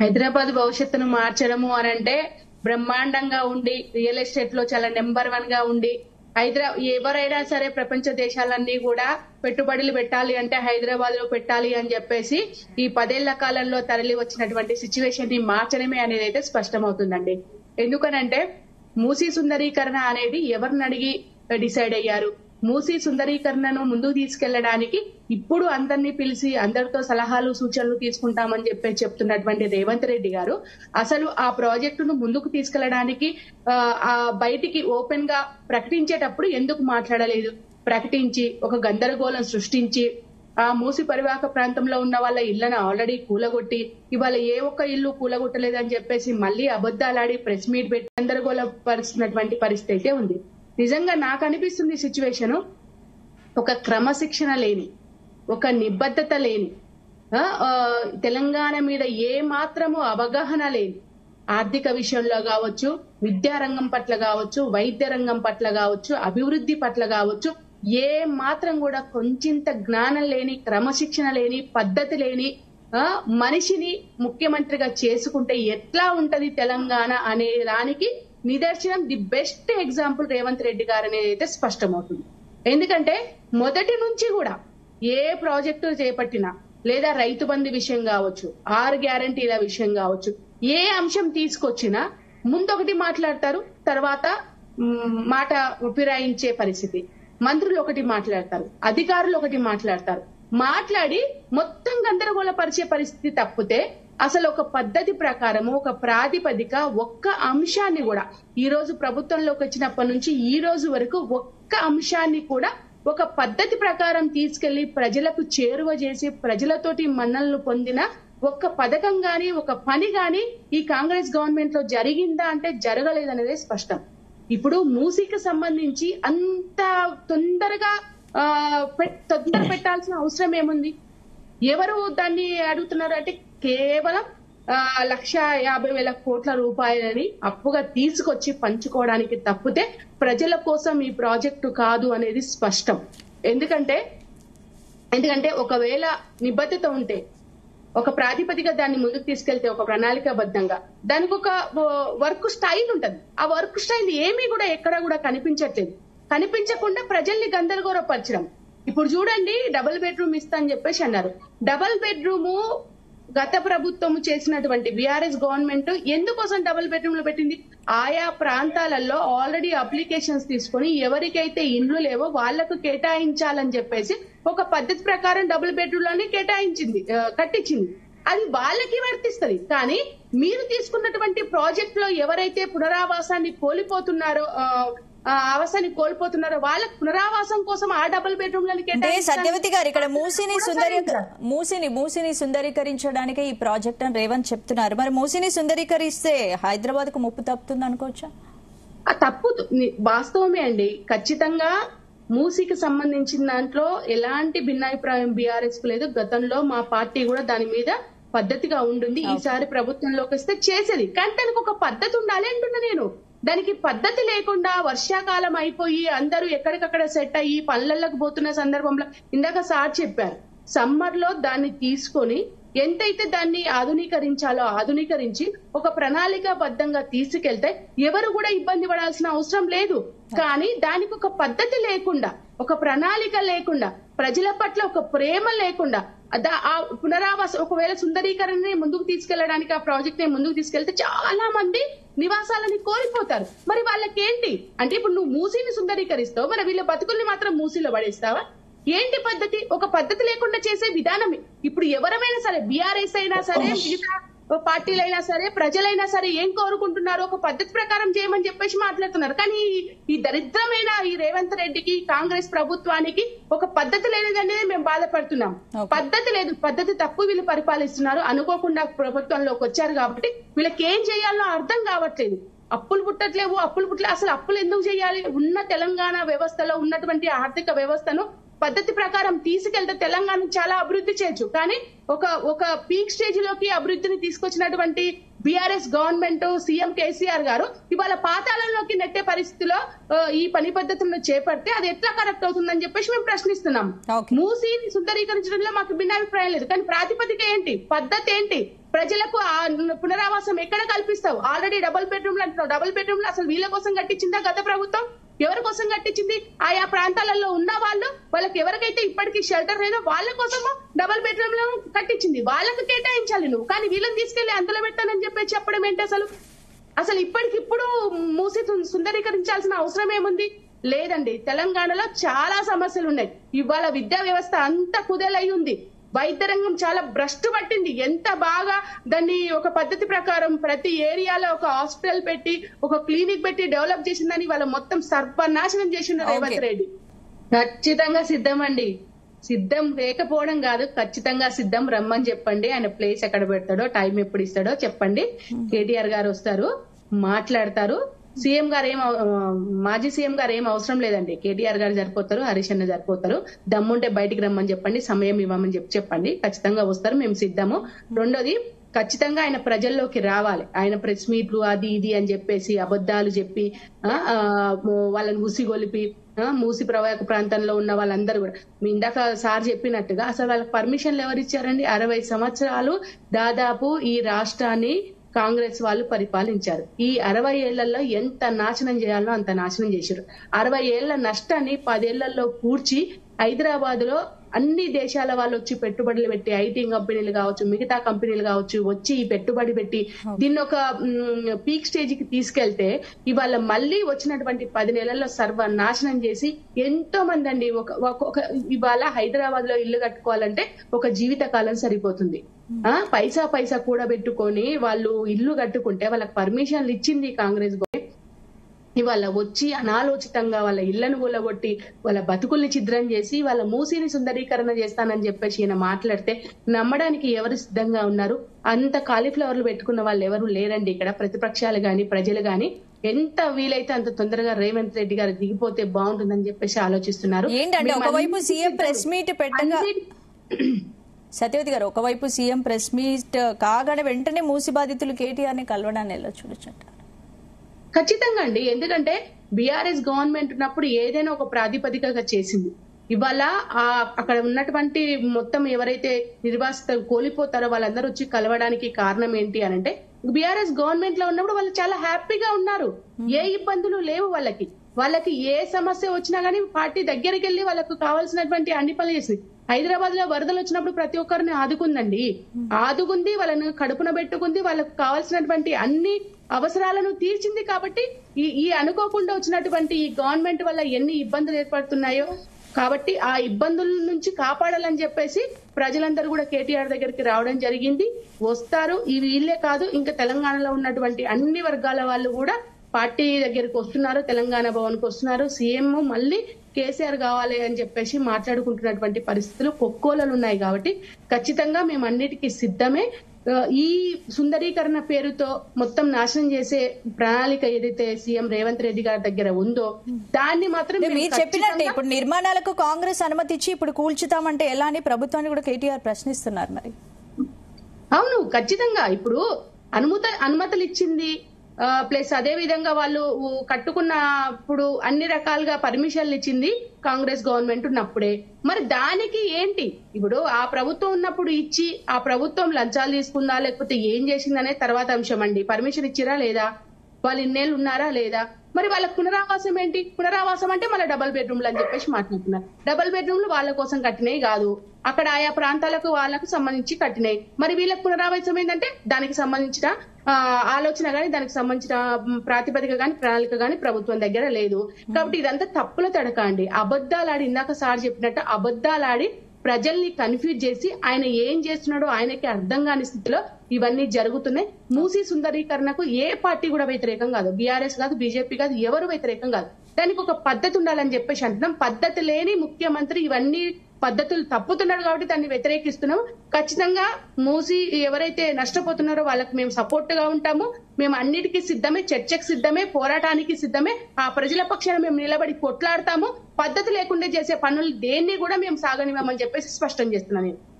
హైదరాబాద్ భవిష్యత్తును మార్చడము అని అంటే బ్రహ్మాండంగా ఉండి రియల్ ఎస్టేట్ లో చాలా నెంబర్ వన్ గా ఉండి హైదరా ఎవరైనా సరే ప్రపంచ దేశాలన్నీ కూడా పెట్టుబడులు పెట్టాలి అంటే హైదరాబాద్ లో పెట్టాలి అని చెప్పేసి ఈ పదేళ్ల కాలంలో తరలి వచ్చినటువంటి సిచ్యువేషన్ ని మార్చడమే అనేది అయితే స్పష్టమవుతుందండి ఎందుకనంటే మూసీ సుందరీకరణ అనేది ఎవరిని అడిగి డిసైడ్ అయ్యారు మూసీ సుందరీకరణను ముందుకు తీసుకెళ్లడానికి ఇప్పుడు అందరినీ పిలిచి అందరితో సలహాలు సూచనలు తీసుకుంటామని చెప్పి చెప్తున్నటువంటి రేవంత్ రెడ్డి గారు అసలు ఆ ప్రాజెక్టును ముందుకు తీసుకెళ్లడానికి ఆ, ఆ బయటికి ఓపెన్ గా ప్రకటించేటప్పుడు ఎందుకు మాట్లాడలేదు ప్రకటించి ఒక గందరగోళం సృష్టించి ఆ మూసి పరివాహక ప్రాంతంలో ఉన్న వాళ్ళ ఇళ్లను ఆల్రెడీ కూలగొట్టి ఇవాళ ఏ ఒక్క ఇల్లు కూలగొట్టలేదని చెప్పేసి మళ్ళీ అబద్దాలాడి ప్రెస్ మీట్ పెట్టి గందరగోళ పరిచినటువంటి పరిస్థితి అయితే ఉంది నిజంగా నాకు అనిపిస్తుంది సిచ్యువేషన్ ఒక క్రమశిక్షణ లేని ఒక నిబద్ధత లేని ఆ, ఆ, తెలంగాణ మీద ఏ మాత్రము అవగాహన లేని ఆర్థిక విషయంలో కావచ్చు విద్యా రంగం పట్ల కావచ్చు వైద్య రంగం పట్ల కావచ్చు అభివృద్ధి పట్ల కావచ్చు ఏ మాత్రం కూడా కొంచెంత జ్ఞానం లేని క్రమశిక్షణ లేని పద్ధతి లేని ఆ, మనిషిని ముఖ్యమంత్రిగా చేసుకుంటే ఎట్లా ఉంటది తెలంగాణ అనే దానికి నిదర్శనం the best example Revanth Reddy గారు అనేది అయితే స్పష్టమవుతుంది ఎందుకంటే మొదటి నుంచి కూడా ఏ ప్రాజెక్టు చేపట్టినా లేదా రైతు బంధు విషయం కావచ్చు ఆరు గ్యారంటీల విషయం కావచ్చు ఏ అంశం తీసుకొచ్చినా ముందొకటి మాట్లాడతారు తర్వాత మ్, మాట ఫిరాయించే పరిస్థితి మంత్రులు ఒకటి మాట్లాడతారు అధికారులు ఒకటి మాట్లాడతారు మాట్లాడి మొత్తం గందరగోళపరిచే పరిస్థితి తప్పితే అసలు ఒక పద్ధతి ప్రకారము ఒక ప్రాతిపదిక ఒక్క అంశాన్ని కూడా ఈ రోజు ప్రభుత్వంలోకి వచ్చినప్పటి నుంచి ఈ రోజు వరకు ఒక్క అంశాన్ని కూడా ఒక పద్ధతి ప్రకారం తీసుకెళ్లి ప్రజలకు చేరువ చేసి ప్రజలతోటి మన్నలను పొందిన ఒక్క పథకం గాని ఒక పని గాని ఈ కాంగ్రెస్ గవర్నమెంట్ లో జరిగిందా అంటే జరగలేదనేదే స్పష్టం ఇప్పుడు మూసీకి సంబంధించి అంత తొందరగా ఆ, పెట్- తొందర పెట్టాల్సిన అవసరం ఏముంది ఎవరు దాన్ని అడుగుతున్నారు అంటే కేవలం ఆ, లక్ష యాభై వేల కోట్ల రూపాయలని అప్పుగా తీసుకొచ్చి పంచుకోవడానికి తప్పితే ప్రజల కోసం ఈ ప్రాజెక్టు కాదు అనేది స్పష్టం ఎందుకంటే ఎందుకంటే ఒకవేళ నిబద్ధత ఉంటే ఒక ప్రాతిపదిక దాన్ని ముందుకు తీసుకెళ్తే ఒక ప్రణాళికాబద్ధంగా దానికి ఒక వర్క్ స్టైల్ ఉంటది ఆ వర్క్ స్టైల్ ఏమీ కూడా ఎక్కడ కూడా కనిపించట్లేదు కనిపించకుండా ప్రజల్ని గందరగోళపరచడం ఇప్పుడు చూడండి డబుల్ బెడ్రూమ్ ఇస్తా అని చెప్పేసి అన్నారు డబుల్ బెడ్రూము గత ప్రభుత్వం చేసినటువంటి బీఆర్ఎస్ గవర్నమెంట్ ఎందుకోసం డబుల్ బెడ్రూమ్ లో పెట్టింది ఆయా ప్రాంతాలలో ఆల్రెడీ అప్లికేషన్స్ తీసుకొని ఎవరికైతే ఇండ్లు లేవో వాళ్లకు కేటాయించాలని చెప్పేసి ఒక పద్ధతి ప్రకారం డబుల్ బెడ్రూమ్ లోనే కేటాయించింది ఆ, కట్టించింది అది వాళ్ళకి వర్తిస్తది కానీ మీరు తీసుకున్నటువంటి ప్రాజెక్ట్ లో ఎవరైతే పునరావాసాన్ని కోల్పోతున్నారో ఆ, ఆ ఆవాసాన్ని కోల్పోతున్నారో వాళ్ళకి పునరావాసం కోసం ఆ డబుల్ బెడ్రూమ్ లను అంటే కేటాయించాలి. సత్యవతి గారు ఇక్కడ మూసిని సుందరీ కొనసాగించాలి. మూసిని మూసిని సుందరీకరించడానికి ఈ ప్రాజెక్ట్ అని రేవంత్ చెప్తున్నారు మరి మూసిని సుందరీకరిస్తే హైదరాబాద్ కు ముప్పు తప్పుతుంది అనుకోవచ్చా ఆ తప్పు ని- వాస్తవమే అండి ఖచ్చితంగా మూసీకి సంబంధించిన దాంట్లో ఎలాంటి భిన్నాభిప్రాయం బీఆర్ఎస్ కు లేదు గతంలో మా పార్టీ కూడా దాని మీద పద్ధతిగా ఉండింది ఈసారి ప్రభుత్వంలోకి వస్తే చేసేది కానీ దానికి ఒక పద్ధతి ఉండాలి అంటున్నా నేను దానికి పద్ధతి లేకుండా వర్షాకాలం అయిపోయి అందరూ ఎక్కడికక్కడ సెట్ అయ్యి పనులకు పోతున్న సందర్భంలో ఇందాక సార్ చెప్పారు సమ్మర్ లో దాన్ని తీసుకొని ఎంతైతే దాన్ని ఆధునీకరించాలో ఆధునీకరించి ఒక ప్రణాళికాబద్ధంగా తీసుకెళ్తే ఎవరు కూడా ఇబ్బంది పడాల్సిన అవసరం లేదు కానీ దానికి ఒక పద్ధతి లేకుండా ఒక ప్రణాళిక లేకుండా ప్రజల పట్ల ఒక ప్రేమ లేకుండా దా- ఆ పునరావాస ఒకవేళ సుందరీకరణని ముందుకు తీసుకెళ్లడానికి ఆ ప్రాజెక్ట్ ని ముందుకు తీసుకెళ్తే చాలా మంది నివాసాలని కోల్పోతారు మరి వాళ్ళకేంటి అంటే ఇప్పుడు నువ్వు మూసీని సుందరీకరిస్తావు మరి వీళ్ళ బతుకుల్ని మాత్రం మూసీలో పడేస్తావా ఏంటి పద్ధతి ఒక పద్ధతి లేకుండా చేసే విధానం ఇప్పుడు ఎవరమైనా సరే బీఆర్ఎస్ అయినా సరే మిగతా పార్టీలైనా సరే ప్రజలైనా సరే ఏం కోరుకుంటున్నారు ఒక పద్ధతి ప్రకారం చేయమని చెప్పేసి మాట్లాడుతున్నారు కానీ ఈ- ఈ దరిద్రమైన ఈ రేవంత్ రెడ్డికి కాంగ్రెస్ ప్రభుత్వానికి ఒక పద్ధతి లేనిదనేది మేము బాధపడుతున్నాం Okay. పద్ధతి లేదు పద్ధతి తప్పు వీళ్ళు పరిపాలిస్తున్నారు అనుకోకుండా ప్రభుత్వంలోకి వచ్చారు కాబట్టి వీళ్ళకి ఏం చేయాలో అర్థం కావట్లేదు అప్పులు పుట్టట్లేవు అప్పులు పుట్టలే అసలు అప్పులు ఎందుకు చేయాలి ఉన్న తెలంగాణ వ్యవస్థలో ఉన్నటువంటి ఆర్థిక వ్యవస్థను పద్ధతి ప్రకారం తీసుకెళ్తే తెలంగాణ చాలా అభివృద్ధి చేయొచ్చు కానీ ఒక ఒక పీక్ స్టేజ్ లోకి అభివృద్ధిని తీసుకొచ్చినటువంటి బీఆర్ఎస్ గవర్నమెంట్ సీఎం కేసీఆర్ గారు ఇవాళ పాతాళంలోకి నెట్టే పరిస్థితిలో ఆ, ఈ పని పద్ధతులను చేపడితే అది ఎట్లా కరెక్ట్ అవుతుందని చెప్పేసి మేము ప్రశ్నిస్తున్నాం Okay. మూసీని సుందరీకరించడంలో మాకు భిన్నాభిప్రాయం లేదు కానీ ప్రాతిపదిక ఏంటి పద్ధతి ఏంటి ప్రజలకు ఆ పునరావాసం ఎక్కడ కల్పిస్తావు ఆల్రెడీ డబుల్ బెడ్రూమ్లు అంటున్నావు డబుల్ బెడ్రూమ్లు అసలు వీళ్ళ కోసం కట్టించిందా గత ప్రభుత్వం ఎవరి కోసం కట్టించింది ఆయా ప్రాంతాలలో ఉన్న వాళ్ళు వాళ్ళకి ఎవరికైతే ఇప్పటికీ షెల్టర్ లేదో వాళ్ళ కోసము డబుల్ బెడ్రూమ్ లో కట్టించింది వాళ్ళకు కేటాయించాలి నువ్వు కానీ వీళ్ళని తీసుకెళ్లి అందులో పెట్టానని చెప్పి చెప్పడం ఏంటి అసలు అసలు ఇప్పటికిప్పుడు మూసి సు- సుందరీకరించాల్సిన అవసరం ఏముంది లేదండి తెలంగాణలో చాలా సమస్యలు ఉన్నాయి ఇవాళ విద్యా వ్యవస్థ అంత కుదేలై ఉంది వైద్య రంగం చాలా భ్రష్టు పట్టింది ఎంత బాగా దాన్ని ఒక పద్ధతి ప్రకారం ప్రతి ఏరియాలో ఒక హాస్పిటల్ పెట్టి ఒక క్లినిక్ పెట్టి డెవలప్ చేసిందని వాళ్ళ మొత్తం సర్వనాశనం చేసిండు రేవంత్ Okay. రెడ్డి ఖచ్చితంగా సిద్ధం అండి సిద్ధం లేకపోవడం కాదు ఖచ్చితంగా సిద్ధం రమ్మని చెప్పండి ఆయన ప్లేస్ ఎక్కడ పెడతాడో టైం ఎప్పుడు ఇస్తాడో చెప్పండి కేటీఆర్ గారు వస్తారు మాట్లాడతారు సీఎం గారు ఏం అవ- ఆ, మాజీ సీఎం గారు ఏం అవసరం లేదండి కేటీఆర్ గారు సరిపోతారు హరీష్ అన్న సరిపోతారు దమ్ముంటే బయటికి రమ్మని చెప్పండి సమయం ఇవ్వమని చెప్పి చెప్పండి ఖచ్చితంగా వస్తారు మేము సిద్ధము రెండోది ఖచ్చితంగా ఆయన ప్రజల్లోకి రావాలి ఆయన ప్రెస్ మీట్లు అది ఇది అని చెప్పేసి అబద్ధాలు చెప్పి ఆ, ఆ, వాళ్ళని ఉసిగొలిపి ఆ, మూసి ప్రవాహక ప్రాంతంలో ఉన్న వాళ్ళందరూ కూడా మీ ఇందాక సార్ చెప్పినట్టుగా అసలు వాళ్ళకి పర్మిషన్లు ఎవరు ఇచ్చారండి అరవై సంవత్సరాలు దాదాపు ఈ రాష్ట్రాన్ని కాంగ్రెస్ వాళ్ళు పరిపాలించారు ఈ అరవై ఏళ్లలో ఎంత నాశనం చేయాలో అంత నాశనం చేశారు అరవై ఏళ్ల నష్టాన్ని పదేళ్లలో కూర్చి హైదరాబాద్ లో అన్ని దేశాల వాళ్ళు వచ్చి పెట్టుబడులు పెట్టి ఐటీ కంపెనీలు కావచ్చు మిగతా కంపెనీలు కావచ్చు వచ్చి ఈ పెట్టుబడి పెట్టి దీన్ని ఒక పీక్ స్టేజ్ కి తీసుకెళ్తే ఇవాళ మళ్ళీ వచ్చినటువంటి పది నెలల్లో సర్వ నాశనం చేసి ఎంతో మంది అండి ఒక ఒక- ఒక ఇవాళ హైదరాబాద్ లో ఇల్లు కట్టుకోవాలంటే ఒక జీవిత కాలం సరిపోతుంది ఆ పైసా పైసా కూడబెట్టుకొని వాళ్ళు ఇల్లు కట్టుకుంటే వాళ్ళకి పర్మిషన్లు ఇచ్చింది కాంగ్రెస్ గవర్నమెంట్ ఇవాళ వచ్చి అనాలోచితంగా వాళ్ళ ఇళ్లను కూలగొట్టి వాళ్ళ బతుకుల్ని ఛిద్రం చేసి వాళ్ళ మూసిని సుందరీకరణ చేస్తానని చెప్పేసి ఈయన మాట్లాడితే నమ్మడానికి ఎవరు సిద్ధంగా ఉన్నారు అంత కాలీఫ్లవర్లు పెట్టుకున్న వాళ్ళు ఎవరు లేరండి ఇక్కడ ప్రతిపక్షాలు గాని ప్రజలు గాని ఎంత వీలైతే అంత తొందరగా రేవంత్ రెడ్డి గారు దిగిపోతే బాగుంటుందని చెప్పేసి ఆలోచిస్తున్నారు ఏంటంటే మేము ఒకవైపు అన్ని సీఎం ప్రెస్ మీట్ పెట్టగా అన్ని- సత్యవతి గారు ఒకవైపు సీఎం ప్రెస్ మీట్ కాగానే వెంటనే మూసి బాధితులు కేటీఆర్ ని కలవడాన్ని ఎలా చూడొచ్చంట ఖచ్చితంగా అండి ఎందుకంటే బీఆర్ఎస్ గవర్నమెంట్ ఉన్నప్పుడు ఏదైనా ఒక ప్రాతిపదికగా చేసింది ఇవాళ ఆ అక్కడ ఉన్నటువంటి మొత్తం ఎవరైతే నిర్వాసిత కోల్పోతారో వాళ్ళందరూ వచ్చి కలవడానికి కారణం ఏంటి అని అంటే బీఆర్ఎస్ గవర్నమెంట్ లో ఉన్నప్పుడు వాళ్ళు చాలా హ్యాపీగా ఉన్నారు ఏ ఇబ్బందులు లేవు వాళ్ళకి వాళ్ళకి ఏ సమస్య వచ్చినా గానీ పార్టీ దగ్గరికి వెళ్ళి వాళ్ళకు కావాల్సినటువంటి అన్ని పనులు చేసింది హైదరాబాద్ లో వరదలు వచ్చినప్పుడు ప్రతి ఒక్కరిని ఆదుకుందండి ఆదుకుంది వాళ్ళను కడుపున పెట్టుకుంది వాళ్ళకు కావాల్సినటువంటి అన్ని అవసరాలను తీర్చింది కాబట్టి ఈ ఈ అనుకోకుండా వచ్చినటువంటి ఈ గవర్నమెంట్ వల్ల ఎన్ని ఇబ్బందులు ఏర్పడుతున్నాయో కాబట్టి ఆ ఇబ్బందుల నుంచి కాపాడాలని చెప్పేసి ప్రజలందరూ కూడా కేటీఆర్ దగ్గరికి రావడం జరిగింది వస్తారు ఈ వీళ్ళే కాదు ఇంకా తెలంగాణలో ఉన్నటువంటి అన్ని వర్గాల వాళ్ళు కూడా పార్టీ దగ్గరికి వస్తున్నారు తెలంగాణ భవన్ కు వస్తున్నారు సీఎం మళ్ళీ కేసీఆర్ కావాలి అని చెప్పేసి మాట్లాడుకుంటున్నటువంటి పరిస్థితులు కొక్కోలలు ఉన్నాయి కాబట్టి ఖచ్చితంగా మేము అన్నిటికీ సిద్ధమే ఆ, ఈ సుందరీకరణ పేరుతో మొత్తం నాశనం చేసే ప్రణాళిక ఏదైతే సీఎం రేవంత్ రెడ్డి గారి దగ్గర ఉందో దాన్ని మాత్రం అంటే మేము మీరు చెప్పినట్టే ఖచ్చితంగా- ఇప్పుడు నిర్మాణాలకు కాంగ్రెస్ అనుమతి ఇచ్చి ఇప్పుడు కూల్చుతామంటే ఎలా అని ప్రభుత్వాన్ని కూడా కేటీఆర్ ప్రశ్నిస్తున్నారు మరి అవును ఖచ్చితంగా ఇప్పుడు అనుమత అనుమతులు ఇచ్చింది ఆ, ప్లస్ అదే విధంగా వాళ్ళు ఊ, కట్టుకున్నప్పుడు అన్ని రకాలుగా పర్మిషన్లు ఇచ్చింది కాంగ్రెస్ గవర్నమెంట్ ఉన్నప్పుడే మరి దానికి ఏంటి ఇప్పుడు ఆ ప్రభుత్వం ఉన్నప్పుడు ఇచ్చి ఆ ప్రభుత్వం లంచాలు తీసుకుందా లేకపోతే ఏం చేసిందనే తర్వాత అంశం అండి పర్మిషన్ ఇచ్చిరా లేదా వాళ్ళు ఇన్నేళ్ళు ఉన్నారా లేదా మరి వాళ్ళ పునరావాసం ఏంటి పునరావాసం అంటే మళ్ళీ డబల్ బెడ్రూమ్లు అని చెప్పేసి మాట్లాడుతున్నారు డబల్ బెడ్రూమ్లు వాళ్ళ కోసం కట్టినవి కాదు అక్కడ ఆయా ప్రాంతాలకు వాళ్ళకు సంబంధించి కట్టినాయి మరి వీళ్ళకి పునరావాసం ఏంటంటే దానికి సంబంధించిన ఆ, ఆలోచన గాని దానికి సంబంధించిన మ్, ప్రాతిపదిక గాని ప్రణాళిక గాని ప్రభుత్వం దగ్గర లేదు కాబట్టి ఇదంతా తప్పుల తడక అండి అబద్ధాలాడి ఇందాక సార్ చెప్పినట్టు అబద్ధాలాడి ప్రజల్ని కన్ఫ్యూజ్ చేసి ఆయన ఏం చేస్తున్నాడో ఆయనకి అర్థం కాని స్థితిలో ఇవన్నీ జరుగుతున్నాయి మూసీ సుందరీకరణకు ఏ పార్టీ కూడా వ్యతిరేకం కాదు బీఆర్ఎస్ కాదు బీజేపీ కాదు ఎవరు వ్యతిరేకం కాదు దానికి ఒక పద్ధతి ఉండాలని చెప్పేసి అంటున్నాం పద్ధతి లేని ముఖ్యమంత్రి ఇవన్నీ పద్ధతులు తప్పుతున్నాడు కాబట్టి దాన్ని వ్యతిరేకిస్తున్నాం ఖచ్చితంగా మూసి ఎవరైతే నష్టపోతున్నారో వాళ్ళకి మేము సపోర్ట్ గా ఉంటాము మేము అన్నిటికీ సిద్ధమే చర్చకు సిద్ధమే పోరాటానికి సిద్ధమే ఆ ప్రజల పక్షాన మేము నిలబడి కొట్లాడతాము పద్ధతి లేకుండా చేసే పనులు దేన్ని కూడా మేము సాగనివ్వమని చెప్పేసి స్పష్టం చేస్తున్నాను నేను